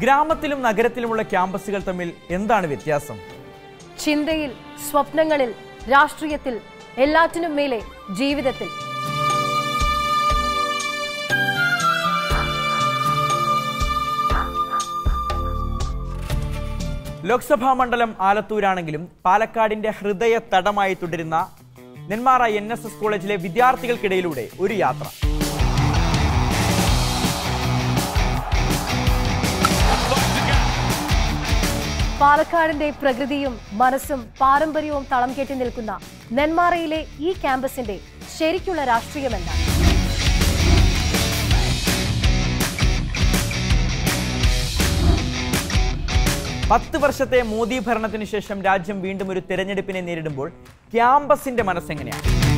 ഗ്രാമത്തിലും നഗരത്തിലുമുള്ള ക്യാമ്പസുകൾ തമ്മിൽ എന്താണ് വ്യത്യാസം ചിന്തയിൽ സ്വപ്നങ്ങളിൽ രാഷ്ട്രീയത്തിൽ എല്ലാറ്റിനും മേലെ ജീവിതത്തിൽ ലോക്സഭാ മണ്ഡലം ആലത്തൂരാണെങ്കിലും പാലക്കാടിന്റെ ഹൃദയ തടമായി തുടരുന്ന നെന്മാറ എൻ എസ് എസ് കോളേജിലെ വിദ്യാർത്ഥികൾക്കിടയിലൂടെ ഒരു യാത്ര പാലക്കാടിന്റെ പ്രകൃതിയും മനസ്സും പാരമ്പര്യവും തളം കെട്ടി നിൽക്കുന്ന നെന്മാറയിലെ ഈ ക്യാമ്പസിന്റെ ശരിക്കുള്ള രാഷ്ട്രീയം എന്താണ് പത്ത് വർഷത്തെ മോദി ഭരണത്തിന് ശേഷം രാജ്യം വീണ്ടും ഒരു തെരഞ്ഞെടുപ്പിനെ നേരിടുമ്പോൾ ക്യാമ്പസിന്റെ മനസ്സെങ്ങനെയാണ്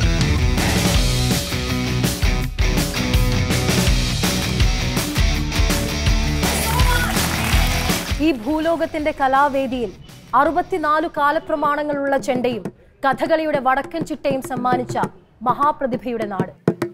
ഈ ഭൂലോകത്തിന്റെ കലാവേദിയിൽ അറുപത്തിനാലു കാലപ്രമാണങ്ങളുള്ള ചെണ്ടയും കഥകളിയുടെ വടക്കൻ ചിട്ടയും സമ്മാനിച്ച മഹാപ്രതിഭയുടെ നാട്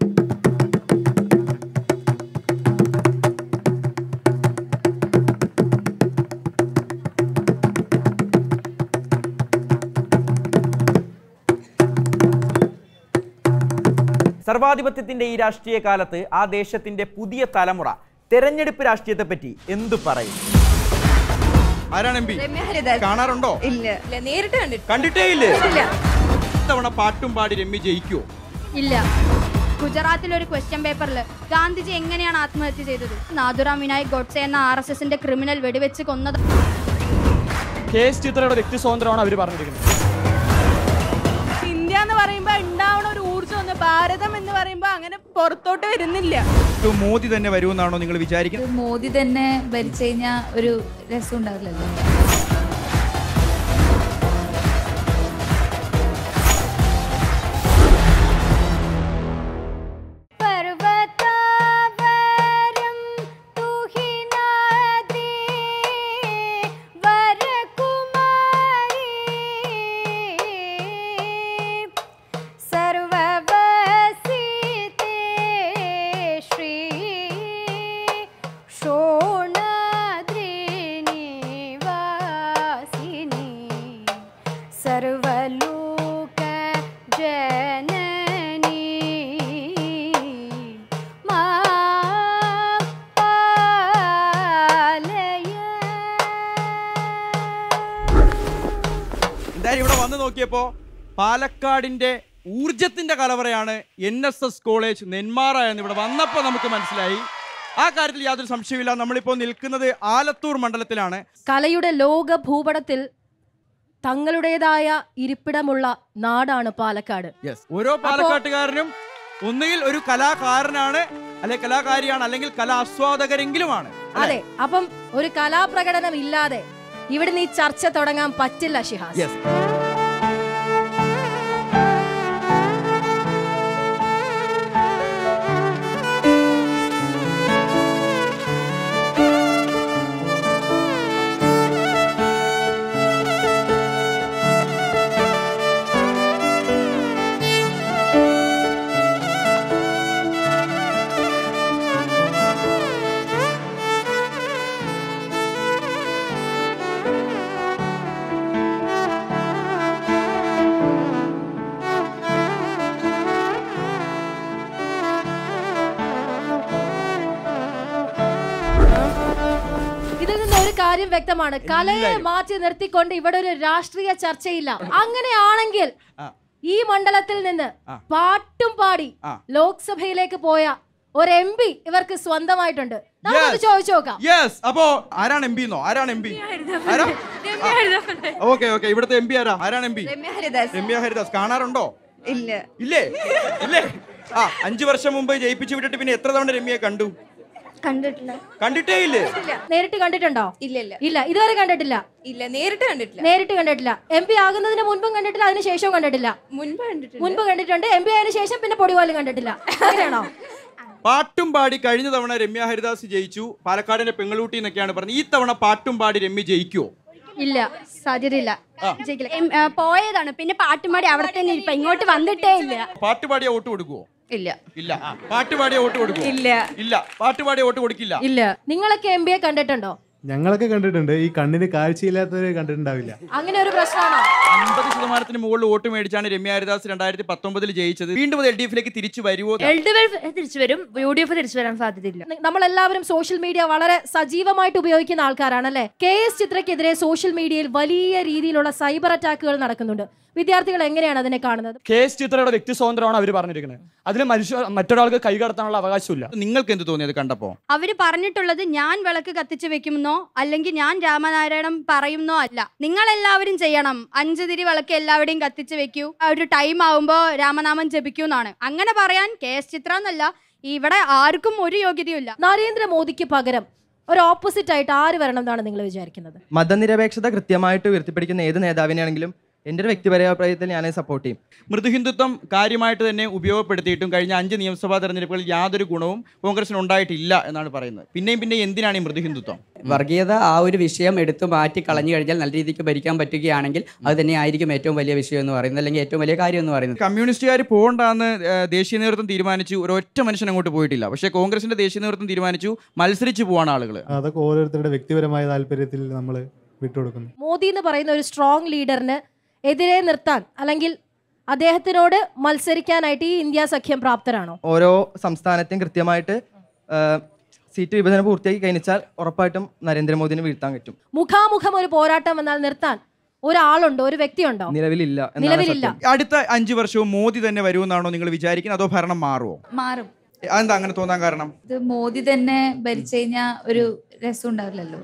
സർവാധിപത്യത്തിന്റെ ഈ രാഷ്ട്രീയ കാലത്ത് ആ ദേശത്തിന്റെ പുതിയ തലമുറ തെരഞ്ഞെടുപ്പ് രാഷ്ട്രീയത്തെ പറ്റി എന്തു പറയും ആരാണ് എം പി രമ്യ ഹരിദാസ് കാണാറുണ്ടോ ഇല്ല ഇല്ല നേരിട്ട് കണ്ടിട്ട് കണ്ടിട്ടേ ഇല്ലേ ഇല്ല ഇത്തവണ പാട്ടും പാടി രമ്യ ജയിക്കുവോ ഇല്ല ഗുജറാത്തിലെ ഒരു ക്വസ്റ്റ്യൻ പേപ്പറിൽ ഗാന്ധിജി എങ്ങനെയാണ് ആത്മഹത്യ ചെയ്തത് നാഥുറാം വിനായക് ഗോഡ്സെ എന്ന ആർ എസ് എസിന്റെ ക്രിമിനൽ വെടിവെച്ച് കൊന്നത് കെ എസ് ചിത്രയുടെ വ്യക്തി സ്വാതന്ത്ര്യമാണ് അവർ പറഞ്ഞിരിക്കുന്നത് ഇന്ത്യ എന്ന് പറയുമ്പോ ഉണ്ടാവണ ഒരു ഊർജ്ജം ഒന്ന് ഭാരതം എന്ന് പറയുമ്പോ അങ്ങനെ പുറത്തോട്ട് വരുന്നില്ല ഇത് മോദി തന്നെ വരുമെന്നാണോ നിങ്ങൾ വിചാരിക്കുന്നത് മോദി തന്നെ ഭരിച്ചു കഴിഞ്ഞാൽ ഒരു രസം ഉണ്ടാവില്ലല്ലോ पर्वतावरं तु हि नादे वरकुमारी सर्ववसिते श्री शोणद्रिनिवासिनी सर्वलोक जननी मा എന്തായാലും ഇവിടെ വന്ന് നോക്കിയപ്പോ പാലക്കാടിന്റെ ഊർജത്തിന്റെ കലവറയാണ് N S S college Nenmara എന്ന് ഇവിടെ വന്നപ്പോൾ നമുക്ക് മനസ്സിലായി ആ കാര്യത്തിൽ യാതൊരു സംശയമില്ല നമ്മളിപ്പോൾ നിൽക്കുന്നത് ആലത്തൂർ മണ്ഡലത്തിലാണ് കലയുടെ ലോക ഭൂപടത്തിൽ തങ്ങളുടേതായ ഇരിപ്പിടമുള്ള നാടാണ് പാലക്കാട് യെസ് ഓരോ പാലക്കാട്ടുകാരനും ഒന്നുകിൽ ഒരു കലാകാരനാണ് അല്ലെ കലാകാരിയാണ് അല്ലെങ്കിൽ കലാസ്വാദകരെങ്കിലുമാണ് അതെ അപ്പം ഒരു കലാപ്രകടനം ഇല്ലാതെ ഇവിടുന്ന് ഈ ചർച്ച തുടങ്ങാൻ പറ്റില്ല ഷിഹാസ് യെസ് ഇതിൽ നിന്ന് ഒരു കാര്യം വ്യക്തമാണ് കലയെ മാറ്റി നിർത്തിക്കൊണ്ട് ഇവിടെ ഒരു രാഷ്ട്രീയ ചർച്ചയില്ല അങ്ങനെയാണെങ്കിൽ ആ. ഈ മണ്ഡലത്തിൽ നിന്ന് ആ. പാട്ടും പാടി ആ. ലോക്സഭയിലേക്ക് പോയ ഒരു എം പി ഇവർക്ക് സ്വന്തമായിട്ടുണ്ട് നമുക്കത് Yes. ചോദിച്ചു നോക്കാം യെസ് അപ്പോ ആരാണ് എം പി എന്നോ ആരാണ് എം പി ആരാ ഓക്കെ ഓക്കെ ഇവിടുത്തെ എം പി ആരാ ആരാണ് എം പി രമ്യ ഹരിദാസ് രമ്യ ഹരിദാസ് കാണാറുണ്ടോ ഇല്ല ഇല്ലേ ഇല്ലേ ആ അഞ്ചു വർഷം മുമ്പ് ജയിപ്പിച്ചു വിട്ടിട്ട് പിന്നെ എത്ര തവണ രമ്യയെ കണ്ടു കണ്ടിട്ടില്ല കണ്ടിട്ടേ ഇല്ലേ നേരിട്ട് കണ്ടിട്ടുണ്ടോ ഇല്ല ഇല്ല ഇല്ല ഇതുവരെ കണ്ടിട്ടില്ല ഇല്ല നേരിട്ട് കണ്ടിട്ടില്ല നേരിട്ട് കണ്ടിട്ടില്ല എം പി ആകുന്നതിന് മുൻപും കണ്ടിട്ടില്ല അതിന് ശേഷവും കണ്ടിട്ടില്ല മുൻപ് കണ്ടിട്ടില്ല മുൻപ് കണ്ടിട്ടുണ്ട് എം പി ആയതിനു ശേഷം പിന്നെ പൊടി പോലും കണ്ടിട്ടില്ല അങ്ങനെയാണോ പാട്ടും പാടി കഴിഞ്ഞ തവണ രമ്യ ഹരിദാസ് ജയിച്ചു പാലക്കാടിന്റെ പെങ്ങളൂട്ടി എന്നൊക്കെയാണ് പറഞ്ഞത് ഈ തവണ പാട്ടും പാടി രമ്യ ജയിക്കുവോ ഇല്ല സാധ്യതയില്ല ജയിക്കില്ല. എം, ആ, പോയതാണ് പിന്നെ പാട്ടുമാടി അവിടെ തന്നെ ഇരിപ്പ ഇങ്ങോട്ട് വന്നിട്ടേ ഇല്ല പാട്ട് പാടിയ വോട്ട് കൊടുക്കുവോ ഇല്ല ഇല്ല ആ, പാട്ട് പാടിയ വോട്ട് കൊടുക്കുവോ ഇല്ല ഇല്ല പാട്ട് പാടിയ വോട്ട് കൊടുക്കില്ല ഇല്ല നിങ്ങളൊക്കെ എം ബി എ കണ്ടിട്ടുണ്ടോ ഞങ്ങളൊക്കെ കണ്ടിട്ടുണ്ട് ഈ കണ്ണിന് കാഴ്ചയില്ലാത്തവരെ കണ്ടിട്ടുണ്ടാവില്ല അങ്ങനെ ഒരു പ്രശ്നമാണോ അൻപത് ശതമാനത്തിന് മുകളിൽ വോട്ട് മേടിച്ചാണ് രമ്യ ഹരിദാസ് രണ്ടായിരത്തി പത്തൊമ്പതിൽ ജയിച്ചത് വീണ്ടും അത് എൽ ഡി എഫിലേക്ക് തിരിച്ചു വരുമോ എൽ ഡി എഫ് തിരിച്ചു വരും യു ഡി എഫ് തിരിച്ചു വരാൻ സാധ്യതയില്ല നമ്മളെല്ലാവരും സോഷ്യൽ മീഡിയ വളരെ സജീവമായിട്ട് ഉപയോഗിക്കുന്ന ആൾക്കാരാണ് അല്ലെ കെ എസ് ചിത്രയ്ക്കെതിരെ സോഷ്യൽ മീഡിയയിൽ വലിയ രീതിയിലുള്ള സൈബർ അറ്റാക്കുകൾ നടക്കുന്നുണ്ട് വിദ്യാർത്ഥികൾ എങ്ങനെയാണ് അതിനെ കാണുന്നത് കെ എസ് ചിത്രയുടെ വ്യക്തി സ്വാതന്ത്ര്യമാണ് അവർ പറഞ്ഞിരിക്കുന്നത് അതിൽ മനുഷ്യ മറ്റൊരാൾക്ക് കൈ കടത്താനുള്ള അവകാശമില്ല നിങ്ങൾക്ക് എന്ത് തോന്നിയത് കണ്ടപ്പോ അവര് പറഞ്ഞിട്ടുള്ളത് ഞാൻ വിളക്ക് കത്തിച്ചു വെക്കുമെന്നോ അല്ലെങ്കിൽ ഞാൻ രാമനാരായണം പറയുന്നോ അല്ല നിങ്ങൾ എല്ലാവരും ചെയ്യണം അഞ്ച് തിരി വിളക്ക് എല്ലാവരുടെയും കത്തിച്ചു വെക്കൂ ആ ഒരു ടൈം ആവുമ്പോ രാമനാമം ജപിക്കൂ എന്നാണ് അങ്ങനെ പറയാൻ കെ എസ് ചിത്ര എന്നല്ല ഇവിടെ ആർക്കും ഒരു യോഗ്യതയുമില്ല നരേന്ദ്രമോദിക്ക് പകരം ഒരു ഓപ്പോസിറ്റ് ആയിട്ട് ആര് വരണം എന്നാണ് നിങ്ങൾ വിചാരിക്കുന്നത് മതനിരപേക്ഷത കൃത്യമായിട്ട് ഉയർത്തിപ്പിടിക്കുന്ന ഏത് നേതാവിനെയാണെങ്കിലും എൻ്റെ ഒരു വ്യക്തിപരമായ അഭിപ്രായത്തിൽ ഞാൻ സപ്പോർട്ട് ചെയ്യും മൃദുഹിന്ദുത്വം കാര്യമായിട്ട് തന്നെ ഉപയോഗപ്പെടുത്തിയിട്ടും കഴിഞ്ഞ അഞ്ച് നിയമസഭാ തെരഞ്ഞെടുപ്പുകളിൽ യാതൊരു ഗുണവും കോൺഗ്രസിന് ഉണ്ടായിട്ടില്ല എന്നാണ് പറയുന്നത് പിന്നെയും പിന്നെയും എന്തിനാണ് ഈ മൃദുഹിന്ദുത്വം വർഗീയത ആ ഒരു വിഷയം എടുത്തു മാറ്റി കളഞ്ഞു കഴിഞ്ഞാൽ നല്ല രീതിക്ക് ഭരിക്കാൻ പറ്റുകയാണെങ്കിൽ അത് തന്നെ ആയിരിക്കും ഏറ്റവും വലിയ വിഷയം എന്ന് പറയുന്നത് അല്ലെങ്കിൽ ഏറ്റവും വലിയ കാര്യം എന്ന് പറയുന്നത് കമ്മ്യൂണിസ്റ്റുകാർ പോകണ്ടെന്ന് ഏഹ്, ദേശീയ നേതൃത്വം തീരുമാനിച്ചു ഒരൊറ്റ മനുഷ്യൻ അങ്ങോട്ട് പോയിട്ടില്ല പക്ഷേ കോൺഗ്രസിന്റെ ദേശീയ നേതൃത്വം തീരുമാനിച്ചു മത്സരിച്ചു പോവാണ് ആളുകൾ അതൊക്കെ ഓരോരുത്തരുടെ വ്യക്തിപരമായ താല്പര്യത്തിൽ നമ്മൾ വിട്ടുകൊടുക്കുന്നു മോദി എന്ന് പറയുന്ന ഒരു സ്ട്രോങ് ലീഡറിന് എതിരെ നിർത്താൻ അല്ലെങ്കിൽ അദ്ദേഹത്തിനോട് മത്സരിക്കാനായിട്ട് ഈ ഇന്ത്യ സഖ്യം പ്രാപ്തരാണോ ഓരോ സംസ്ഥാനത്തെയും കൃത്യമായിട്ട് ആ, സീറ്റ് വിഭജനം പൂർത്തിയാക്കി കഴിഞ്ഞാൽ ഉറപ്പായിട്ടും നരേന്ദ്രമോദിനെ വീഴ്ത്താൻ പറ്റും മുഖാമുഖം ഒരു പോരാട്ടം എന്നാൽ നിർത്താൻ ഒരാളുണ്ടോ ഒരു വ്യക്തിയുണ്ടോ നിലവിലില്ല എന്നാണ് നിലവിലില്ല സത്യം. അടുത്ത അഞ്ച് വർഷവും മോദി തന്നെ വരുമെന്നാണോ നിങ്ങൾ വിചാരിക്കുന്നത് അതോ ഭരണം മാറുമോ മാറും അതെന്താ അങ്ങനെ തോന്നാൻ കാരണം ഇത് മോദി തന്നെ ഭരിച്ചു കഴിഞ്ഞാൽ ഒരു രസം ഉണ്ടാവില്ലല്ലോ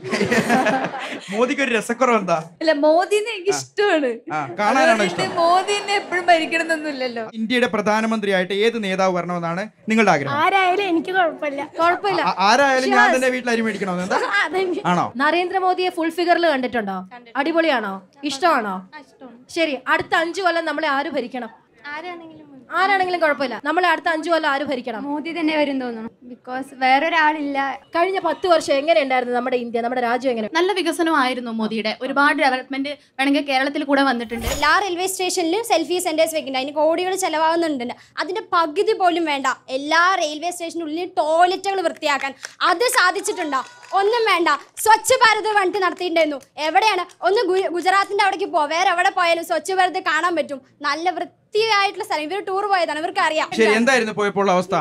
മോദിക്ക് ഒരു രസക്കുറവ് എന്താ അല്ല മോദിനെ എനിക്ക് ഇഷ്ടമാണ് ആ, കാണാനാണോ അതുകൊണ്ട് ഇഷ്ടം? മോദിനെ എപ്പോഴും ഭരിക്കണമെന്നൊന്നുമില്ലല്ലോ ഇന്ത്യയുടെ പ്രധാനമന്ത്രിയായിട്ട് ഏത് നേതാവ് വരണമെന്നാണ് നിങ്ങളുടെ ആഗ്രഹം ആരായാലും എനിക്ക് കുഴപ്പമില്ല കുഴപ്പമില്ല ആ- ആരായാലും ഞാൻ തന്നെ വീട്ടിൽ അരി മേടിക്കണമെന്ന് എന്താ ആണോ നരേന്ദ്രമോദിയെ ഫുൾ ഫിഗറിൽ കണ്ടിട്ടുണ്ടോ അടിപൊളിയാണോ ഇഷ്ടമാണോ ശരി അടുത്ത അഞ്ചു കൊല്ലം നമ്മളെ ആര് ഭരിക്കണം ആരാണെങ്കിലും കുഴപ്പമില്ല നമ്മളെ അടുത്ത അഞ്ചു കൊല്ലം ആര് ഭരിക്കണം മോദി തന്നെ വരും തോന്നുന്നു ബിക്കോസ് വേറൊരാളില്ല കഴിഞ്ഞ പത്ത് വർഷം എങ്ങനെയുണ്ടായിരുന്നു നമ്മുടെ ഇന്ത്യ നമ്മുടെ രാജ്യം എങ്ങനെ നല്ല വികസനമായിരുന്നു മോദിയുടെ ഒരുപാട് ഡെവലപ്മെന്റ് വേണമെങ്കിൽ കേരളത്തിൽ കൂടെ വന്നിട്ടുണ്ട് എല്ലാ റെയിൽവേ സ്റ്റേഷനിലും സെൽഫി സെന്റേഴ്സ് വെക്കുന്നുണ്ട് അതിന് കോടികൾ ചെലവാകുന്നുണ്ട് അതിന്റെ പകുതി പോലും വേണ്ട എല്ലാ റെയിൽവേ സ്റ്റേഷനുള്ളിൽ ടോയ്ലറ്റുകൾ വൃത്തിയാക്കാൻ അത് സാധിച്ചിട്ടുണ്ടോ ഒന്നും വേണ്ട സ്വച്ഛ് ഭാരത് വണ്ടി നടത്തിയിട്ടുണ്ടായിരുന്നു എവിടെയാണ് ഒന്ന് ഗു- ഗുജറാത്തിന്റെ അവിടേക്ക് പോ വേറെ എവിടെ പോയാലും സ്വച്ഛ് ഭാരത് കാണാൻ പറ്റും നല്ല വൃത്തിയായിട്ടുള്ള സ്ഥലം ഇവർ ടൂർ പോയതാണ് ഇവർക്ക് അറിയാം ശരി എന്തായിരുന്നു പോയപ്പോൾ അവസ്ഥ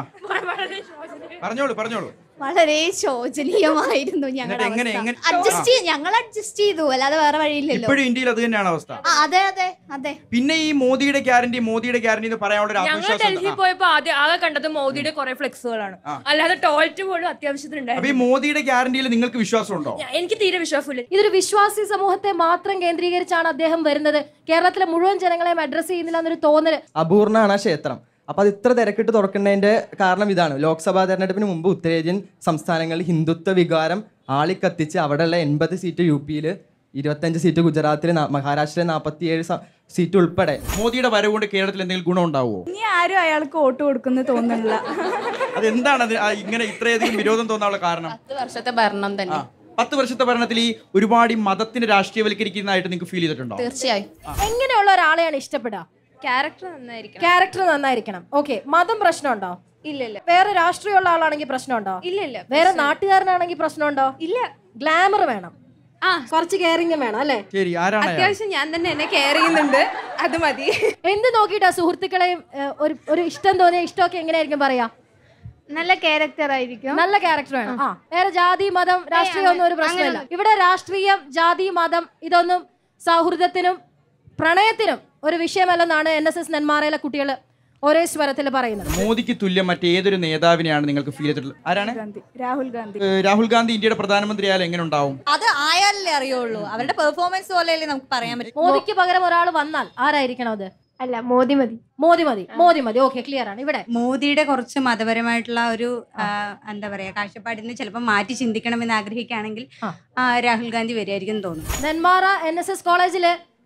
പറഞ്ഞോളൂ പറഞ്ഞോളൂ വളരെ ശോചനീയമായിരുന്നു ഞങ്ങളുടെ എന്നിട്ട് എങ്ങനെ- അവസ്ഥ. എങ്ങനെ- അഡ്ജസ്റ്റ് ചെയ്ത് ഞങ്ങൾ അഡ്ജസ്റ്റ് ചെയ്തു അല്ലാതെ വേറെ വഴിയില്ലല്ലോ ഇപ്പോഴും ഇന്ത്യയിൽ അത് തന്നെയാണ് അവസ്ഥ ആ, അതെ അതെ അതെ പിന്നെ ഈ മോദിയുടെ ഗ്യാരണ്ടി മോദിയുടെ ഗ്യാരണ്ടി എന്ന് പറയാനുള്ള ഒരു ഞങ്ങൾ ആത്മവിശ്വാസം ഡൽഹി ഉണ്ട്. ആ. പോയപ്പോ ആദ്യം ആകെ കണ്ടത് മോദിയുടെ കുറെ ഫ്ലെക്സുകളാണ് ആ. അല്ലാതെ ടോയ്ലറ്റ് പോലും അപ്പൊ ഈ അത്യാവശ്യത്തിനുണ്ടായിരുന്നു മോദിയുടെ ഗ്യാരണ്ടിയിൽ നിങ്ങൾക്ക് വിശ്വാസമുണ്ടോ ഞാ- എനിക്ക് തീരെ വിശ്വാസമില്ല ഇതൊരു വിശ്വാസി സമൂഹത്തെ മാത്രം കേന്ദ്രീകരിച്ചാണ് അദ്ദേഹം വരുന്നത് കേരളത്തിലെ മുഴുവൻ ജനങ്ങളെയും അഡ്രസ് ചെയ്യുന്നില്ല എന്നൊരു തോന്നല് അപൂർണമാണ് ആ ക്ഷേത്രം അപ്പൊ അത് ഇത്ര തിരക്കിട്ട് തുറക്കുന്നതിന്റെ കാരണം ഇതാണ് ലോക്സഭാ തെരഞ്ഞെടുപ്പിന് മുമ്പ് ഉത്തരേന്ത്യൻ സംസ്ഥാനങ്ങളിൽ ഹിന്ദുത്വ വികാരം ആളിക്കത്തിച്ച് അവിടെയുള്ള എൺപത് സീറ്റ് യു പിയിൽ ഇരുപത്തഞ്ച് സീറ്റ് ഗുജറാത്തിൽ മഹാരാഷ്ട്രയിൽ നാൽപ്പത്തിയേഴ് സീറ്റ് ഉൾപ്പെടെ മോദിയുടെ വരവ് കൊണ്ട് കേരളത്തിൽ എന്തെങ്കിലും ഗുണം ഉണ്ടാവുമോ ഇനി ആരും അയാൾക്ക് വോട്ട് കൊടുക്കുന്നു തോന്നുന്നില്ല അതെന്താണ് അത് ആ ഇങ്ങനെ ഇത്രയധികം വിരോധം തോന്നാനുള്ള കാരണം പത്ത് വർഷത്തെ ഭരണം തന്നെ പത്ത് വർഷത്തെ ഭരണത്തിൽ ഈ ഒരുപാട് ഈ മതത്തിന് രാഷ്ട്രീയവൽക്കരിക്കുന്നതായിട്ട് നിങ്ങൾക്ക് ഫീൽ ചെയ്തിട്ടുണ്ടോ തീർച്ചയായും എങ്ങനെയുള്ള ഒരാളെയാണ് ഇഷ്ടപ്പെടുക ക്യാരക്ടർ നന്നായിരിക്കണം ക്യാരക്ടർ നന്നായിരിക്കണം ഓക്കെ മതം പ്രശ്നമുണ്ടോ ഇല്ല ഇല്ല വേറെ രാഷ്ട്രീയമുള്ള ആളാണെങ്കിൽ പ്രശ്നമുണ്ടോ ഇല്ല ഇല്ല വേറെ നാട്ടുകാരനാണെങ്കിൽ പ്രശ്നമുണ്ടോ ഇല്ല ഗ്ലാമർ വേണം ആ കുറച്ച് കെയറിംഗും വേണം അല്ലേ ശരി ആരാണ് അയാൾ? അത്യാവശ്യം ഞാൻ തന്നെ എന്നെ കെയർ ചെയ്യുന്നുണ്ട് അത് മതി എന്ത് നോക്കിയിട്ടാ സുഹൃത്തുക്കളെയും ഏഹ്, ഒരു ഒരു ഇഷ്ടം തോന്നിയ ഇഷ്ടമൊക്കെ എങ്ങനെയായിരിക്കും പറയാ നല്ല ക്യാരക്ടർ ആയിരിക്കും നല്ല ക്യാരക്ടർ വേണം ആ വേറെ ജാതി മതം രാഷ്ട്രീയം ഒന്നും ഒരു പ്രശ്നമില്ല ഇവിടെ രാഷ്ട്രീയം ജാതി മതം ഇതൊന്നും സൗഹൃദത്തിനും പ്രണയത്തിനും ഒരു വിഷയമല്ലെന്നാണ് എൻ എസ് എസ് നെന്മാറയിലെ കുട്ടികൾ ഒരേ സ്വരത്തിൽ പറയുന്നത് മോദിക്ക് തുല്യം മറ്റേതൊരു നേതാവിനെയാണ് നിങ്ങൾക്ക് ഫീൽ ചെയ്തിട്ടുള്ളത് ആരാണ് രാഹുൽ ഗാന്ധി ഏഹ് രാഹുൽ ഗാന്ധി ഇന്ത്യയുടെ പ്രധാനമന്ത്രി ആയാലും എങ്ങനെ ഉണ്ടാവും അത് ആയാലല്ലേ അറിയുള്ളൂ അവരുടെ പെർഫോമൻസ് പോലെയല്ലേ നമുക്ക് പറയാൻ പറ്റും മോദിക്ക് പകരം ഒരാൾ വന്നാൽ ആരായിരിക്കണം അത് അല്ല മോദി മതി മോദി മതി മോദി മതി ഓക്കെ ക്ലിയർ ആണ് ഇവിടെ മോദിയുടെ കുറച്ച് മതപരമായിട്ടുള്ള ഒരു ആ, എന്താ പറയാ കാഴ്ചപ്പാടിൽ നിന്ന് ചിലപ്പോൾ മാറ്റി ചിന്തിക്കണമെന്ന് ആഗ്രഹിക്കുകയാണെങ്കിൽ ആ, രാഹുൽ ഗാന്ധി വരികയായിരിക്കും എന്ന് തോന്നുന്നു നെന്മാറ എൻ എസ് എസ് കോളേജില്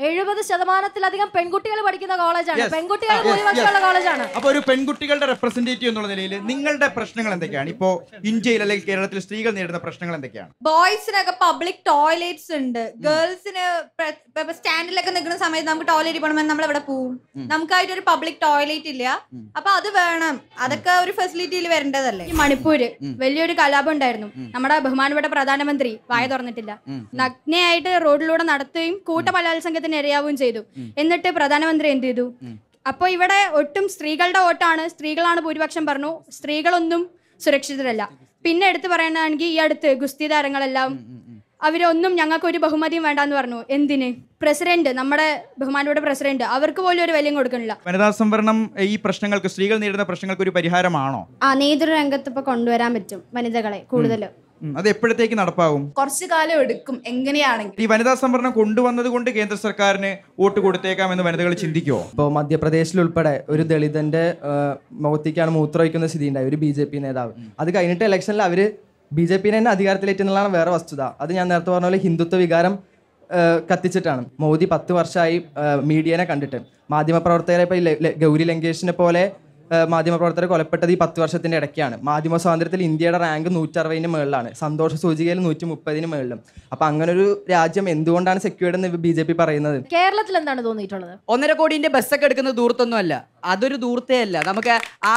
എഴുപത് ശതമാനത്തിലധികം പെൺകുട്ടികൾ പഠിക്കുന്ന കോളേജാണ് Yes. പെൺകുട്ടികൾ Yes, ഭൂരിപക്ഷമുള്ള yes. കോളേജാണ് അപ്പൊ ഒരു പെൺകുട്ടികളുടെ റെപ്രസെന്റേറ്റീവ് എന്നുള്ള നിലയിൽ നിങ്ങളുടെ പ്രശ്നങ്ങൾ എന്തൊക്കെയാണ് ഇപ്പോ ഇന്ത്യയിൽ അല്ലെങ്കിൽ കേരളത്തിൽ സ്ത്രീകൾ നേരിടുന്ന പ്രശ്നങ്ങൾ എന്തൊക്കെയാണ് ബോയ്സിനൊക്കെ പബ്ലിക് ടോയ്ലറ്റ്സ് ഉണ്ട് ഗേൾസിന് സ്റ്റാൻഡിലൊക്കെ നിൽക്കുന്ന സമയത്ത് നമുക്ക് ടോയ്ലറ്റിൽ പോകണമെന്ന് നമ്മൾ എവിടെ പോവും ഉം. നമുക്കായിട്ട് ഒരു പബ്ലിക് ടോയ്ലറ്റ് ഇല്ല അപ്പൊ അത് വേണം അതൊക്കെ ഒരു ഫെസിലിറ്റിയിൽ വരേണ്ടതല്ലേ ഈ മണിപ്പൂര് ഉം. വലിയൊരു കലാപം ഉണ്ടായിരുന്നു നമ്മുടെ ബഹുമാനപ്പെട്ട പ്രധാനമന്ത്രി വായ തുറന്നിട്ടില്ല നഗ്നയായിട്ട് റോഡിലൂടെ നടത്തുകയും കൂട്ട ബലാത്സംഗത്തിന് ഇരയാവുകയും ചെയ്തു എന്നിട്ട് പ്രധാനമന്ത്രി എന്ത് ചെയ്തു അപ്പോൾ ഇവിടെ ഒട്ടും സ്ത്രീകളുടെ വോട്ടാണ് സ്ത്രീകളാണ് ഭൂരിപക്ഷം പറഞ്ഞു സ്ത്രീകളൊന്നും സുരക്ഷിതരല്ല പിന്നെ എടുത്തു പറയുന്നതാണെങ്കിൽ ഈ അടുത്ത് ഗുസ്തി താരങ്ങളെല്ലാം അവരൊന്നും ഞങ്ങൾക്ക് ഒരു ബഹുമതിയും വേണ്ടാന്ന് പറഞ്ഞു എന്തിന് പ്രസിഡന്റ് നമ്മുടെ ബഹുമാനപ്പെട്ട പ്രസിഡന്റ് അവർക്ക് പോലും ഒരു വിലയും കൊടുക്കണില്ല വനിതാ സംവരണം ഏ, ഈ പ്രശ്നങ്ങൾക്ക് സ്ത്രീകൾ നേരിടുന്ന പ്രശ്നങ്ങൾക്ക് ഒരു പരിഹാരമാണോ ആ നേതൃരംഗത്ത് ഇപ്പൊ കൊണ്ടുവരാൻ പറ്റും വനിതകളെ കൂടുതൽ ഉം, അത് എപ്പോഴത്തേക്ക് നടപ്പാകും കുറച്ചു കാലം എടുക്കും എങ്ങനെയാണെങ്കിൽ ഈ വനിതാ സംവരണം കൊണ്ടുവന്നത് കൊണ്ട് കേന്ദ്ര സർക്കാരിന് വോട്ട് കൊടുത്തേക്കാമെന്ന് വനിതകൾ ചിന്തിക്കുമോ ഇപ്പോൾ മധ്യപ്രദേശിൽ ഉൾപ്പെടെ ഒരു ദളിതന്റെ ആ, മുഖത്തേക്കാണ് മൂത്രമൊഴിക്കുന്ന സ്ഥിതി ഉണ്ടായി ഒരു ബി ജെ പി നേതാവ് അത് കഴിഞ്ഞിട്ട് ഇലക്ഷനിൽ അവര് ബി ജെ പിനെ തന്നെ അധികാരത്തിലേറ്റെന്നുള്ളതാണ് വേറെ വസ്തുത അത് ഞാൻ നേരത്തെ പറഞ്ഞ പോലെ ഹിന്ദുത്വ വികാരം ആ, കത്തിച്ചിട്ടാണ് മോദി പത്ത് വർഷമായി ആ, മീഡിയനെ കണ്ടിട്ട് മാധ്യമപ്രവർത്തകരെ ഇപ്പോൾ ഗൗരി ലങ്കേഷിനെ പോലെ ആ, മാധ്യമപ്രവർത്തകരെ കൊലപ്പെട്ടത് ഈ പത്ത് വർഷത്തിന്റെ ഇടയ്ക്കാണ് മാധ്യമ സ്വാതന്ത്ര്യത്തിൽ ഇന്ത്യയുടെ റാങ്ക് നൂറ്ററുപതിന് മുകളിലാണ് സന്തോഷ സൂചികയിൽ നൂറ്റി മുപ്പതിന് മുകളിലും അപ്പൊ അങ്ങനെ ഒരു രാജ്യം എന്തുകൊണ്ടാണ് സെക്യൂർഡ് എന്ന് ബി ജെ പി പറയുന്നത് കേരളത്തിൽ എന്താണ് തോന്നിയിട്ടുള്ളത് ഒന്നര കോടിന്റെ ബസ്സൊക്കെ എടുക്കുന്നത് ദൂർത്തൊന്നുമല്ല അതൊരു ദൂർത്തേ അല്ല നമുക്ക് ആ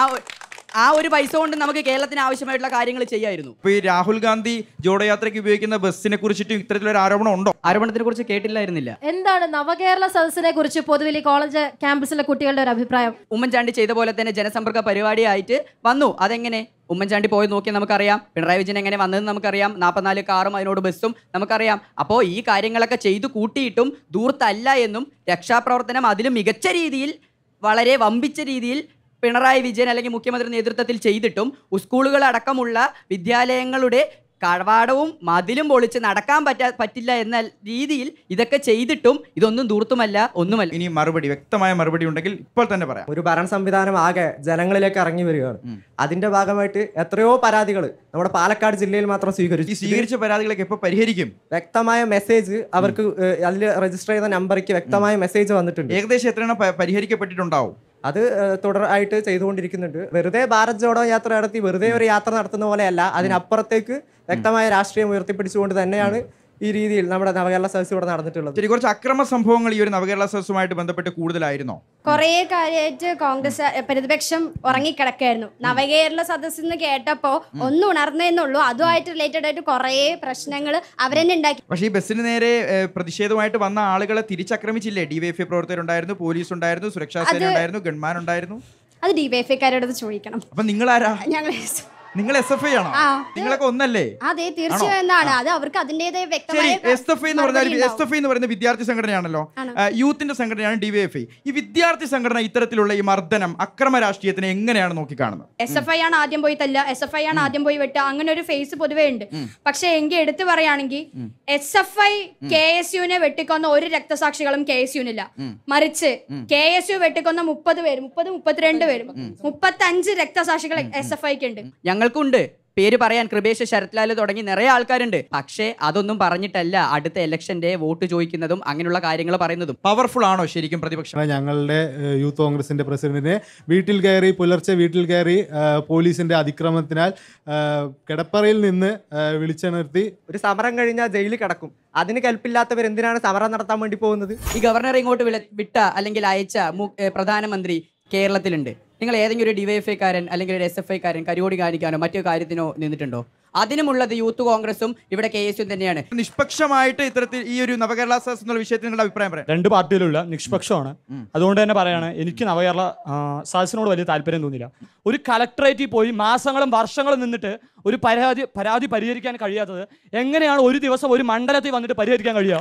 ആ ഒരു പൈസ കൊണ്ട് നമുക്ക് കേരളത്തിന് ആവശ്യമായിട്ടുള്ള കാര്യങ്ങൾ ചെയ്യായിരുന്നു ഇപ്പൊ ഈ രാഹുൽ ഗാന്ധി ജോഡയാത്രയ്ക്ക് ഉപയോഗിക്കുന്ന ബസ്സിനെ കുറിച്ചിട്ട് ഇത്തരത്തിലൊരു ആരോപണം ഉണ്ടോ ആരോപണത്തിനെ കുറിച്ച് കേട്ടില്ലായിരുന്നില്ല എന്താണ് നവകേരള സദസ്സിനെ കുറിച്ച് പൊതുവിൽ ഈ കോളേജ് ക്യാമ്പസിലെ കുട്ടികളുടെ ഒരു അഭിപ്രായം ഉമ്മൻചാണ്ടി ചെയ്ത പോലെ തന്നെ ജനസമ്പർക്ക പരിപാടിയായിട്ട് വന്നു അതെങ്ങനെ ഉമ്മൻചാണ്ടി പോയി നോക്കിയാൽ നമുക്കറിയാം പിണറായി വിജയൻ എങ്ങനെ വന്നതെന്ന് നമുക്കറിയാം നാൽപ്പത്തിനാല് കാറും അതിനോട് ബസ്സും നമുക്കറിയാം അപ്പോൾ ഈ കാര്യങ്ങളൊക്കെ ചെയ്തു കൂട്ടിയിട്ടും ദൂർത്തല്ല എന്നും രക്ഷാപ്രവർത്തനം അതിലും മികച്ച രീതിയിൽ വളരെ വമ്പിച്ച രീതിയിൽ പിണറായി വിജയൻ അല്ലെങ്കിൽ മുഖ്യമന്ത്രി നേതൃത്വത്തിൽ ചെയ്തിട്ടും സ്കൂളുകളടക്കമുള്ള വിദ്യാലയങ്ങളുടെ കവാടവും മതിലും പൊളിച്ച് നടക്കാൻ പറ്റാ പറ്റില്ല എന്ന രീതിയിൽ ഇതൊക്കെ ചെയ്തിട്ടും ഇതൊന്നും ദൂർത്തുമല്ല ഒന്നുമല്ല ഇനി മറുപടി വ്യക്തമായ മറുപടി ഉണ്ടെങ്കിൽ ഇപ്പോൾ തന്നെ പറയാം ഒരു ഭരണ സംവിധാനം ആകെ ജനങ്ങളിലേക്ക് ഇറങ്ങി വരികയാണ് അതിന്റെ ഭാഗമായിട്ട് എത്രയോ പരാതികൾ നമ്മുടെ പാലക്കാട് ജില്ലയിൽ മാത്രം സ്വീകരിച്ചു ഈ സ്വീകരിച്ച പരാതികളൊക്കെ എപ്പോൾ പരിഹരിക്കും വ്യക്തമായ മെസ്സേജ് അവർക്ക് അതിൽ രജിസ്റ്റർ ചെയ്ത നമ്പർക്ക് വ്യക്തമായ മെസ്സേജ് വന്നിട്ടുണ്ട് ഏകദേശം എത്രയാണ് പ- പരിഹരിക്കപ്പെട്ടിട്ടുണ്ടാവും അത് ഏഹ്, തുടരായിട്ട് ചെയ്തുകൊണ്ടിരിക്കുന്നുണ്ട് വെറുതെ ഭാരത് ജോഡോ യാത്ര നടത്തി വെറുതെ ഒരു യാത്ര നടത്തുന്ന പോലെയല്ല അതിനപ്പുറത്തേക്ക് വ്യക്തമായ രാഷ്ട്രീയം ഉയർത്തിപ്പിടിച്ചുകൊണ്ട് തന്നെയാണ് ഈ രീതിയിൽ നമ്മുടെ നവകേരള സദസ് ഇവിടെ നടന്നിട്ടുള്ളത് ശരി കുറച്ച് അക്രമ സംഭവങ്ങൾ ഈ ഒരു നവകേരള സദസ്സുമായിട്ട് ബന്ധപ്പെട്ട് കൂടുതലായിരുന്നോ കുറേ കാര്യമായിട്ട് കോൺഗ്രസ് അഹ് പ്രതിപക്ഷം ഉറങ്ങിക്കിടക്കായിരുന്നു നവകേരള സദസ്സ് എന്ന് കേട്ടപ്പോ ഒന്ന് ഉണർന്നേന്നുള്ളൂ അതുമായിട്ട് റിലേറ്റഡ് ആയിട്ട് കുറേ പ്രശ്നങ്ങൾ അവരെന്നെ ഉണ്ടാക്കി പക്ഷേ ഈ ബസ്സിന് നേരെ ഏഹ്, പ്രതിഷേധമായിട്ട് വന്ന ആളുകളെ തിരിച്ചക്രമിച്ചില്ലേ ഡിവൈഎഫ്ഐ പ്രവർത്തകരുണ്ടായിരുന്നു പോലീസ് ഉണ്ടായിരുന്നു സുരക്ഷാ സേന അത് ഉണ്ടായിരുന്നു ഗൺമാൻ ഉണ്ടായിരുന്നു അത് ഡിവൈഎഫ്ഐക്കാരോട് ചോദിക്കണം അപ്പൊ നിങ്ങൾ ആരാ ഞങ്ങൾ നിങ്ങൾ എസ് എഫ് ഐ ആണോ ആ. നിങ്ങളൊക്കെ ഒന്നല്ലേ അതെ തീർച്ചയായും എന്താണ് അത് അവർക്ക് അതിൻ്റെതായ ശരി വ്യക്തമായ എസ് എഫ് ഐ എന്ന് പറഞ്ഞാൽ മറുപടി എസ് എഫ് ഐ എന്ന് പറയുന്ന വിദ്യാർത്ഥി സംഘടനയാണല്ലോ ആണ്. ആ, യൂത്തിന്റെ സംഘടനയാണ് ഡിവൈഎഫ്ഐ ഈ വിദ്യാർത്ഥി സംഘടന ഇത്തരത്തിലുള്ള ഈ മർദ്ദനം അക്രമ രാഷ്ട്രീയത്തിനെ എങ്ങനെയാണ് നോക്കിക്കാണുന്നത് എസ് എഫ് ഐ ആണ് ആദ്യം പോയി തല്ല എസ് എഫ് ഐ ആണ് ആദ്യം പോയി വെട്ടുക അങ്ങനെ ഒരു ഫേസ് പൊതുവേ ഉണ്ട് ഉം. പക്ഷെ എങ്കിൽ എടുത്തു പറയുകയാണെങ്കിൽ ഉം. S F I K S യുവിനെ വെട്ടിക്കൊന്ന ഒരു രക്തസാക്ഷികളും കെ എസ് യുവിനില്ല ഉം. മറിച്ച് ഉം. കെ എസ് യു വെട്ടിക്കൊന്ന മുപ്പത് പേര് മുപ്പത് മുപ്പത്തിരണ്ട് പേര് മുപ്പത്തഞ്ച് രക്തസാക്ഷികൾ എസ് എഫ് ഐക്ക് ഉണ്ട് ഞങ്ങൾക്കുണ്ട് പേര് പറയാൻ കൃപേഷ് ശരത്ലാൽ തുടങ്ങി നിറയെ ആൾക്കാരുണ്ട് പക്ഷേ അതൊന്നും പറഞ്ഞിട്ടല്ല അടുത്ത ഇലക്ഷന്റെ വോട്ട് ചോദിക്കുന്നതും അങ്ങനെയുള്ള കാര്യങ്ങൾ പറയുന്നതും പവർഫുൾ ആണോ ശരിക്കും പ്രതിപക്ഷം ഞങ്ങളുടെ ഏഹ്, യൂത്ത് കോൺഗ്രസിന്റെ പ്രസിഡന്റിനെ വീട്ടിൽ കയറി പുലർച്ചെ വീട്ടിൽ കയറി ഏഹ്, പോലീസിന്റെ അതിക്രമത്തിനാൽ ഏഹ്, കിടപ്പറയിൽ നിന്ന് ഏഹ്, വിളിച്ചുണർത്തി ഒരു സമരം കഴിഞ്ഞാൽ ജയിലിൽ കിടക്കും അതിന് കൽപ്പില്ലാത്തവർ എന്തിനാണ് സമരം നടത്താൻ വേണ്ടി പോകുന്നത് ഈ ഗവർണർ ഇങ്ങോട്ട് വിള- വിട്ട അല്ലെങ്കിൽ അയച്ച മു- ഏ, പ്രധാനമന്ത്രി കേരളത്തിലുണ്ട് നിങ്ങൾ ഏതെങ്കിലും ഒരു ഡിവൈഎഫ്ഐക്കാരൻ അല്ലെങ്കിൽ ഒരു എസ് എഫ് ഐക്കാരൻ കരിയോടി കാണിക്കാനോ മറ്റു കാര്യത്തിനോ നിന്നിട്ടുണ്ടോ അതിനുമുള്ളത് യൂത്ത് കോൺഗ്രസും ഇവിടെ കെ എസ് യു തന്നെയാണ് നിഷ്പക്ഷമായിട്ട് ഇത്തരത്തിൽ ഈ ഒരു നവകേരള സദസ് എന്നുള്ള വിഷയത്തിൽ നിങ്ങളുടെ അഭിപ്രായം പറയാം രണ്ട് പാർട്ടിയിലുള്ള നിഷ്പക്ഷമാണ് അതുകൊണ്ട് തന്നെ പറയാണ് എനിക്ക് നവകേരള ആ, സദസ്സിനോട് വലിയ താല്പര്യം തോന്നില്ല ഒരു കലക്ടറേറ്റിൽ പോയി മാസങ്ങളും വർഷങ്ങളും നിന്നിട്ട് ഒരു പരാതി പരാതി പരിഹരിക്കാൻ കഴിയാത്തത് എങ്ങനെയാണ് ഒരു ദിവസം ഒരു മണ്ഡലത്തിൽ വന്നിട്ട് പരിഹരിക്കാൻ കഴിയുക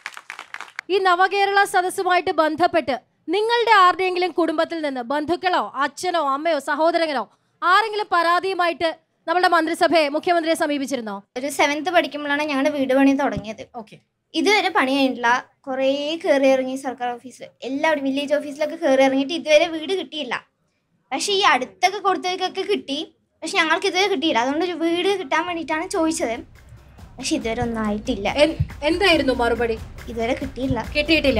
ഈ നവകേരള സദസ്സുമായിട്ട് ബന്ധപ്പെട്ട് നിങ്ങളുടെ ആരുടെയെങ്കിലും കുടുംബത്തിൽ നിന്ന് ബന്ധുക്കളോ അച്ഛനോ അമ്മയോ സഹോദരങ്ങളോ ആരെങ്കിലും പരാതിയുമായിട്ട് നമ്മുടെ മന്ത്രിസഭയെ മുഖ്യമന്ത്രിയെ സമീപിച്ചിരുന്നോ ഒരു സെവൻത്ത് പഠിക്കുമ്പോഴാണ് ഞങ്ങളുടെ വീട് പണി തുടങ്ങിയത് ഓക്കെ ഇതുവരെ പണി കഴിഞ്ഞിട്ടില്ല കുറേ കയറി ഇറങ്ങി സർക്കാർ ഓഫീസിൽ എല്ലാവരും വില്ലേജ് ഓഫീസിലൊക്കെ കയറി ഇറങ്ങിയിട്ട് ഇതുവരെ വീട് കിട്ടിയില്ല പക്ഷെ ഈ അടുത്തൊക്കെ കൊടുത്തവർക്കൊക്കെ കിട്ടി പക്ഷെ ഞങ്ങൾക്ക് ഇതുവരെ കിട്ടിയില്ല അതുകൊണ്ട് ഒരു വീട് കിട്ടാൻ വേണ്ടിയിട്ടാണ് ചോദിച്ചത് പക്ഷെ ഇതുവരെ ഒന്നും ആയിട്ടില്ല എന്തായിരുന്നു മറുപടി ഇതുവരെ കിട്ടിയില്ല കിട്ടിയിട്ടില്ല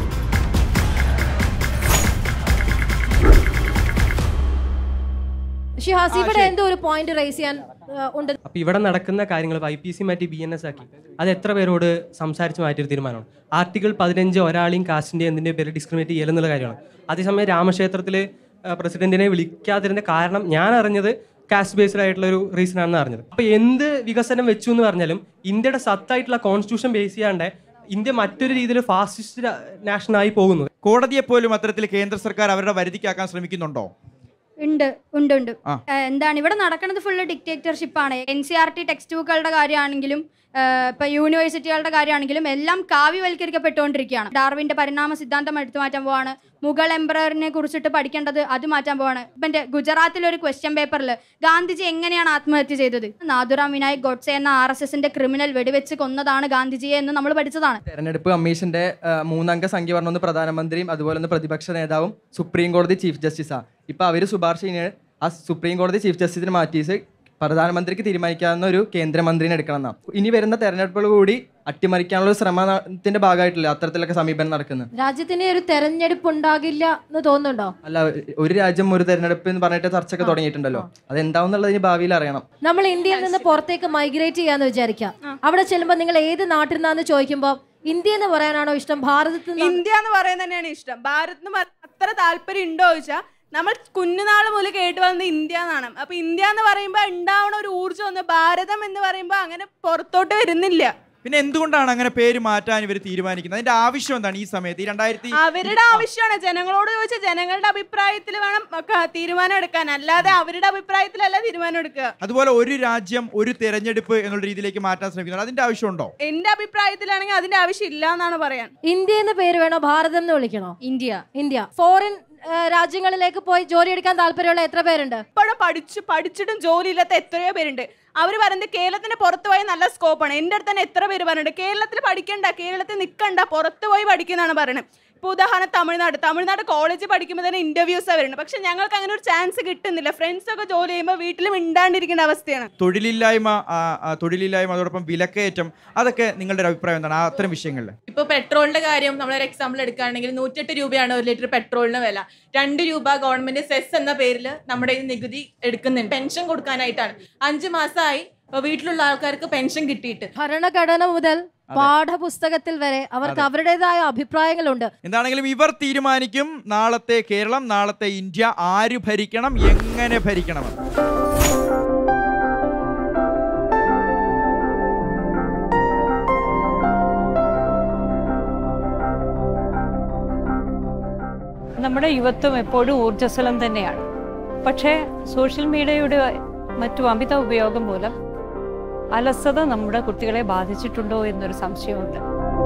ഷിഹാസ് ഇവിടെ എന്തോ ഒരു പോയിന്റ് റേസ് ചെയ്യാൻ ആ, ഉണ്ട് അപ്പോൾ ഇവിടെ നടക്കുന്ന കാര്യങ്ങൾ ഐ പി സി മാറ്റി ബി എൻ എസ് ആക്കി അത് എത്ര പേരോട് സംസാരിച്ച് മാറ്റിയൊരു തീരുമാനമാണ് ആർട്ടിക്കിൾ പതിനഞ്ച് ഒരാളെയും കാസ്റ്റിൻ്റെ എന്തിൻ്റെ പേര് ഡിസ്ക്രിമിനേറ്റ് ചെയ്യലെന്നുള്ള കാര്യമാണ് അതേസമയം രാമക്ഷേത്രത്തിൽ പ്രസിഡന്റിനെ വിളിക്കാതിരുന്ന കാരണം ഞാൻ അറിഞ്ഞത് കാസ്റ്റ് ബേസ്ഡ് ആയിട്ടുള്ള ഒരു റീസൺ ആണെന്ന് അറിഞ്ഞത് അപ്പോൾ എന്ത് വികസനം വെച്ചു എന്ന് പറഞ്ഞാലും ഇന്ത്യയുടെ സത്തായിട്ടുള്ള കോൺസ്റ്റിറ്റ്യൂഷൻ ബേസ് ചെയ്യാണ്ട് ഇന്ത്യ മറ്റൊരു രീതിയിൽ ഫാസിസ്റ്റ് നാഷനായി പോകുന്നത് കോടതിയെ പോലും അത്തരത്തിൽ കേന്ദ്ര സർക്കാർ അവരുടെ വരുതിക്കാക്കാൻ ശ്രമിക്കുന്നുണ്ടോ ഉണ്ട് ഉണ്ട് ഉണ്ട് ആ. ഏഹ് എന്താണ് ഇവിടെ നടക്കുന്നത് ഫുള്ള് ഡിക്റ്റേറ്റർഷിപ്പ് ആണ് N C R T text ബുക്കുകളുടെ കാര്യമാണെങ്കിലും ഏഹ് ഇപ്പൊ യൂണിവേഴ്സിറ്റികളുടെ കാര്യമാണെങ്കിലും എല്ലാം കാവ്യവൽക്കരിക്കപ്പെട്ടുകൊണ്ടിരിക്കുകയാണ് ഡാർവിന്റെ പരിണാമ സിദ്ധാന്തം എടുത്തു മാറ്റാൻ പോവാണ് മുഗൾ എംപററിനെ കുറിച്ചിട്ട് പഠിക്കേണ്ടത് അത് മാറ്റാൻ പോവാണ് ഇപ്പൊ എന്റെ ഗുജറാത്തിലെ ഒരു ക്വസ്റ്റ്യൻ പേപ്പറിൽ ഗാന്ധിജി എങ്ങനെയാണ് ആത്മഹത്യ ചെയ്തത് നാഥുറാം വിനായക് ഗോഡ്സെ എന്ന ആർ എസ് എസിന്റെ ക്രിമിനൽ വെടിവെച്ച് കൊന്നതാണ് ഗാന്ധിജിയെ എന്ന് നമ്മൾ പഠിച്ചതാണ് തെരഞ്ഞെടുപ്പ് കമ്മീഷന്റെ ആ, മൂന്നംഗ സംഖ്യ പറഞ്ഞൊന്ന് പ്രധാനമന്ത്രിയും അതുപോലെ തന്നെ പ്രതിപക്ഷ നേതാവും സുപ്രീം കോടതി ചീഫ് ജസ്റ്റിസാണ് ഇപ്പൊ അവര് ശുപാർശ ചെയ്യുന്നത് ആ സുപ്രീം കോടതി ചീഫ് ജസ്റ്റിസിനെ മാറ്റിയിട്ട് പ്രധാനമന്ത്രിക്ക് തീരുമാനിക്കാവുന്ന ഒരു കേന്ദ്രമന്ത്രിനെ എടുക്കണം എന്നാ ഇനി വരുന്ന തെരഞ്ഞെടുപ്പുകൾ കൂടി അട്ടിമറിക്കാനുള്ള ഒരു ശ്രമത്തിന്റെ ഭാഗമായിട്ടില്ല അത്തരത്തിലൊക്കെ സമീപനം നടക്കുന്നത് രാജ്യത്തിന് ഒരു തെരഞ്ഞെടുപ്പ് ഉണ്ടാകില്ല എന്ന് തോന്നുന്നുണ്ടോ അല്ല ഒരു രാജ്യം ഒരു തെരഞ്ഞെടുപ്പ് എന്ന് പറഞ്ഞിട്ട് ചർച്ചയൊക്കെ തുടങ്ങിയിട്ടുണ്ടല്ലോ അത് എന്താവുന്നുള്ളത് ഇനി ഭാവിയിൽ അറിയണം നമ്മൾ ഇന്ത്യയിൽ നിന്ന് പുറത്തേക്ക് മൈഗ്രേറ്റ് ചെയ്യാന്ന് വിചാരിക്കാം അവിടെ ചെല്ലുമ്പോൾ നിങ്ങൾ ഏത് നാട്ടിൽ നിന്നാന്ന് ചോദിക്കുമ്പോൾ ഇന്ത്യ എന്ന് പറയാനാണോ ഇഷ്ടം ഭാരതത്തിൽ നിന്ന് ഇന്ത്യ എന്ന് പറയുന്നത് തന്നെയാണ് ഇഷ്ടം ഭാരത്തിന് മ- അത്ര താല്പര്യം ഉണ്ടോ ചോദിച്ചാൽ നമ്മൾ കുഞ്ഞുനാൾ മുതൽ കേട്ട് വന്നത് ഇന്ത്യ എന്നാണ് അപ്പൊ ഇന്ത്യ എന്ന് പറയുമ്പോൾ ഉണ്ടാവണ ഒരു ഊർജ്ജം ഒന്ന് ഭാരതം എന്ന് പറയുമ്പോൾ അങ്ങനെ പുറത്തോട്ട് വരുന്നില്ല പിന്നെ എന്തുകൊണ്ടാണ് അങ്ങനെ പേര് മാറ്റാൻ ഇവർ തീരുമാനിക്കുന്നത് അതിന്റെ ആവശ്യം എന്താണ് ഈ സമയത്ത് ഈ രണ്ടായിരത്തി അവരുടെ ആവശ്യമാണ് ജനങ്ങളോട് ചോദിച്ചാൽ ജനങ്ങളുടെ അഭിപ്രായത്തിൽ വേണം ഒക്കെ തീരുമാനം എടുക്കാൻ അല്ലാതെ അവരുടെ അഭിപ്രായത്തിലല്ല തീരുമാനം എടുക്കുക അതുപോലെ ഒരു രാജ്യം ഒരു തെരഞ്ഞെടുപ്പ് എന്നുള്ള രീതിയിലേക്ക് മാറ്റാൻ ശ്രമിക്കുന്നത് അതിന്റെ ആവശ്യമുണ്ടോ എന്റെ അഭിപ്രായത്തിലാണെങ്കിൽ അതിന്റെ ആവശ്യം ഇല്ല എന്നാണ് പറയാൻ ഇന്ത്യ എന്ന് പേര് വേണോ ഭാരതം എന്ന് വിളിക്കണോ ഇന്ത്യ ഇന്ത്യ ഫോറിൻ രാജ്യങ്ങളിലേക്ക് പോയി ജോലി എടുക്കാൻ താല്പര്യമുള്ള എത്ര പേരുണ്ട് ഇപ്പോഴും പഠിച്ചു പഠിച്ചിട്ടും ജോലി ഇല്ലാത്ത എത്രയോ പേരുണ്ട് അവർ പറയുന്നത് കേരളത്തിന് പുറത്ത് പോയി നല്ല സ്കോപ്പാണ് എൻ്റെ അടുത്ത് തന്നെ എത്ര പേര് പറയുന്നുണ്ട് കേരളത്തിൽ പഠിക്കണ്ട കേരളത്തിൽ നിൽക്കണ്ട പുറത്ത് പോയി പഠിക്കുന്നതാണ് പറയുന്നത് ഇപ്പോൾ ഉദാഹരണം തമിഴ്നാട് തമിഴ്നാട് കോളേജിൽ പഠിക്കുമ്പോൾ തന്നെ ഇന്റർവ്യൂസ് വരുന്നുണ്ട് പക്ഷെ ഞങ്ങൾക്ക് അങ്ങനെ ഒരു ചാൻസ് കിട്ടുന്നില്ല ഫ്രണ്ട്സ് ഒക്കെ ജോലി ചെയ്യുമ്പോൾ വീട്ടിൽ മിണ്ടാണ്ടിരിക്കേണ്ട അവസ്ഥയാണ് തൊഴിലില്ലായ്മ ആ, ആ, തൊഴിലില്ലായ്മ അതോടൊപ്പം വിലക്കയറ്റം അതൊക്കെ നിങ്ങളുടെ ഒരു അഭിപ്രായം എന്താണ് ആ അത്തരം വിഷയങ്ങളിൽ ഇപ്പൊ പെട്രോളിന്റെ കാര്യം നമ്മളൊരു എക്സാമ്പിൾ എടുക്കുകയാണെങ്കിൽ നൂറ്റെട്ട് രൂപയാണ് ഒരു ലിറ്റർ പെട്രോളിന് വില രണ്ട് രൂപ ഗവൺമെന്റ് സെസ് എന്ന പേരിൽ നമ്മുടെ ഈ നികുതി എടുക്കുന്നുണ്ട് പെൻഷൻ കൊടുക്കാനായിട്ടാണ് അഞ്ചു മാസമായി ഇപ്പൊ വീട്ടിലുള്ള ആൾക്കാർക്ക് പെൻഷൻ കിട്ടിയിട്ട് ഭരണഘടന മുതൽ പാഠപുസ്തകത്തിൽ വരെ അവർക്ക് അതെ. അവരുടേതായ അഭിപ്രായങ്ങളുണ്ട് എന്താണെങ്കിലും ഇവർ തീരുമാനിക്കും നാളത്തെ കേരളം നാളത്തെ ഇന്ത്യ ആര് ഭരിക്കണം എങ്ങനെ ഭരിക്കണമെന്ന് നമ്മുടെ യുവത്വം എപ്പോഴും ഊർജ്ജസ്വലം തന്നെയാണ് പക്ഷേ സോഷ്യൽ മീഡിയയുടെ മറ്റു അമിത ഉപയോഗം മൂലം അലസത നമ്മുടെ കുട്ടികളെ ബാധിച്ചിട്ടുണ്ടോ എന്നൊരു സംശയമുണ്ട്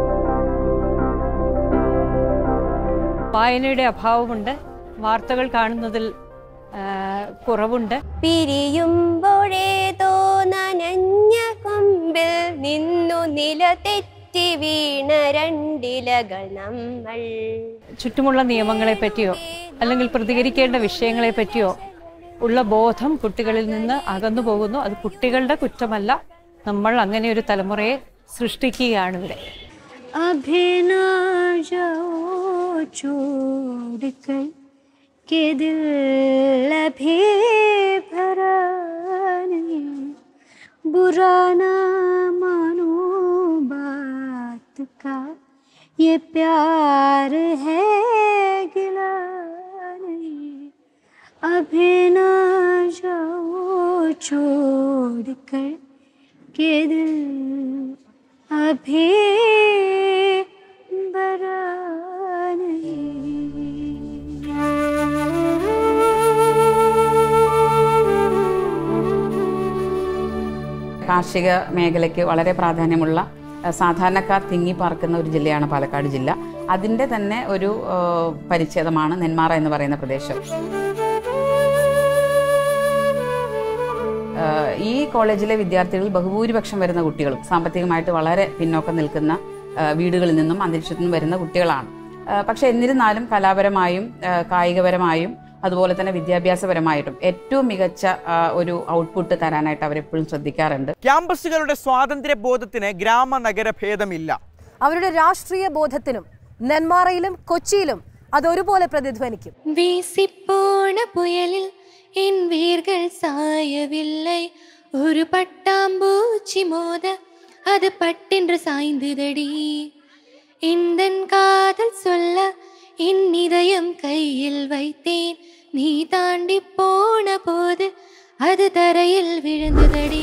വായനയുടെ അഭാവമുണ്ട് വാർത്തകൾ കാണുന്നതിൽ ആ, കുറവുണ്ട് പിരിയുമ്പോഴേതോ നനഞ്ഞ കൊമ്പിൽ നിന്നു നില തെറ്റി വീണ രണ്ടിലകൾ നമ്മൾ ചുറ്റുമുള്ള നിയമങ്ങളെ പറ്റിയോ അല്ലെങ്കിൽ പ്രതികരിക്കേണ്ട വിഷയങ്ങളെ പറ്റിയോ ഉള്ള ബോധം കുട്ടികളിൽ നിന്ന് അകന്നു പോകുന്നു അത് കുട്ടികളുടെ കുറ്റമല്ല നമ്മൾ അങ്ങനെ ഒരു തലമുറയെ സൃഷ്ടിക്കുകയാണ് ഇവിടെ अभी ना जाओ छोड़ कर के दिल अभी भरा नहीं बुरा ना मानो बात का ये प्यार है गिला नहीं अभी ना जाओ छोड़ कर के दिल अभी बरा കാർഷിക മേഖലയ്ക്ക് വളരെ പ്രാധാന്യമുള്ള അഹ് സാധാരണക്കാർ തിങ്ങിപ്പാർക്കുന്ന ഒരു ജില്ലയാണ് പാലക്കാട് ജില്ല അതിൻ്റെ തന്നെ ഒരു ഏഹ്, പരിച്ഛേദമാണ് നെന്മാറ എന്ന് പറയുന്ന പ്രദേശം ഏഹ്, ഈ കോളേജിലെ വിദ്യാർത്ഥികൾ ബഹുഭൂരിപക്ഷം വരുന്ന കുട്ടികളും സാമ്പത്തികമായിട്ട് വളരെ പിന്നോക്കം നിൽക്കുന്ന ഏഹ്, വീടുകളിൽ നിന്നും അന്തരീക്ഷത്തിൽ നിന്നും വരുന്ന കുട്ടികളാണ് ഏഹ്, പക്ഷെ എന്നിരുന്നാലും കലാപരമായും ഏഹ്, കായികപരമായും അതുപോലെ തന്നെ വിദ്യാഭ്യാസപരമായിട്ടും ഏറ്റവും മികച്ച ആ, ഒരു ഔട്ട്പുട്ട് തരാനായിട്ട് അവരെപ്പോഴും ശ്രദ്ധിക്കാറുണ്ട് ക്യാമ്പസുകളുടെ സ്വാതന്ത്ര്യ ബോധത്തിന് ഗ്രാമ നഗര ഭേദമില്ല അവരുടെ രാഷ്ട്രീയ ബോധത്തിനും നെന്മാറയിലും കൊച്ചിയിലും അതൊരുപോലെ പ്രതിധ്വനിക്കും வீசிப்போன புயலில் என் வேர்கள் சாயவில்லை ஒரு பட்டாம்பூச்சி மோத அது பட்டென்று சாய்ந்ததடி இந்த காதல் சொல்ல என் இதயம் கையில் வைத்தேன் நீ தாண்டி போன போது அது தரையில் விழுந்ததடி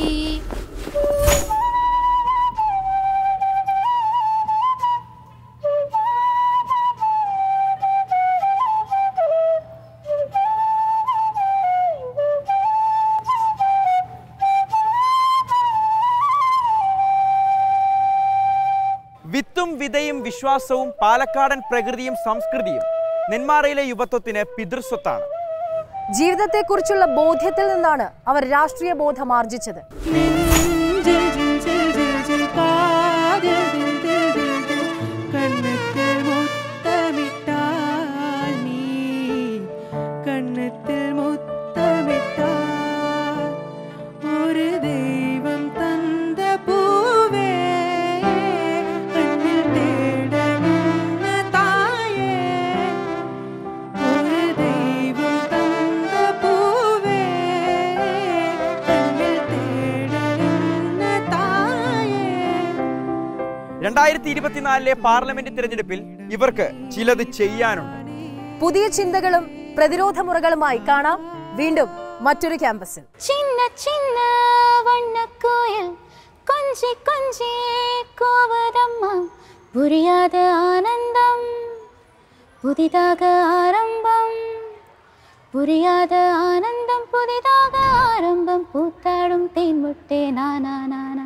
വിത്തും വിതയും വിശ്വാസവും പാലക്കാടൻ പ്രകൃതിയും സംസ്കൃതിയും നെന്മാറയിലെ യുവത്വത്തിന് പിതൃസ്വത്താണ് ജീവിതത്തെക്കുറിച്ചുള്ള ബോധ്യത്തിൽ നിന്നാണ് അവർ രാഷ്ട്രീയ ബോധം ആർജിച്ചത് കണ്ണത്തിൽ മുത്തമിട്ടാൽ നീ കണ്ണത്തിൽ മുത്തമിട്ടാൽ ഒരു ദൈവം തന്ന പൂവേ കണ്ണിൽ തേടുന്ന തായേ ഒരു ദൈവം തന്ന പൂവേ കണ്ണിൽ തേടുന്ന തായേ രണ്ടായിരത്തി ഇരുപത്തിനാലിലെ പാർലമെന്റ് തിരഞ്ഞെടുപ്പിൽ ഇവർക്ക് ചിലത് ചെയ്യാനുണ്ട് പുതിയ ചിന്തകളും പ്രതിരോധ മുറകളുമായി കാണാം വീണ്ടും മറ്റൊരു ക്യാമ്പസിൽ சின்ன சின்ன வண்ணக்கோயில் கொஞ்சி கொஞ்சி கோவதம்மா புரியாத ஆனந்தம் புதிதாக ஆரம்பம் புரியாத ஆனந்தம் புதிதாக ஆரம்பம் பூத்தாடும் தேன்முட்டே நானா நானா